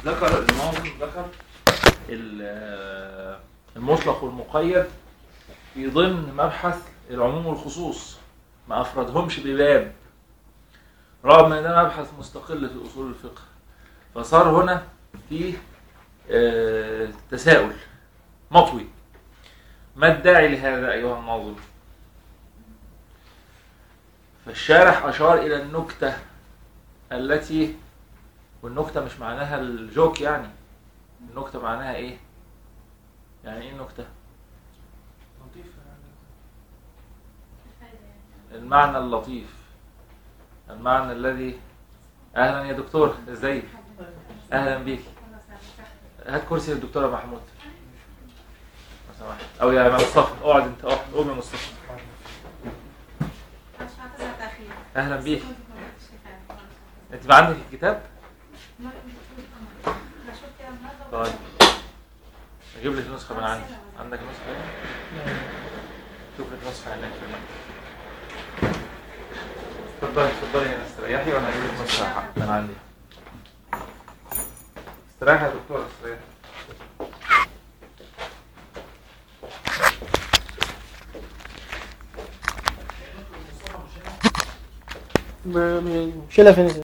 ذكر الناظم ذكر ال- المطلق والمقيد في ضمن مبحث العموم والخصوص ما افردهمش بباب رغم ان ده مبحث مستقل في اصول الفقه فصار هنا فيه آه، تساؤل مطوي ما الداعي لهذا ايها الناظم فالشارح اشار الى النكته التي والنكته مش معناها الجوك يعني النكته معناها ايه يعني ايه النكته المعنى اللطيف المعنى الذي اهلا يا دكتور ازيك اهلا بيك هات كرسي للدكتوره محمود لو سمحت او يا مصطفى اقعد انت اقعد قوم يا مصطفى اهلا بيك انت ما عندك الكتاب طيب اجيب لك نسخه من عندي عندك نسخه هنا شوف لك نسخه هناك اتفضلي اتفضلي هنا استريحي وانا هجيب لك نسخه من عندي استريحي يا دكتور استريحي شيلها فين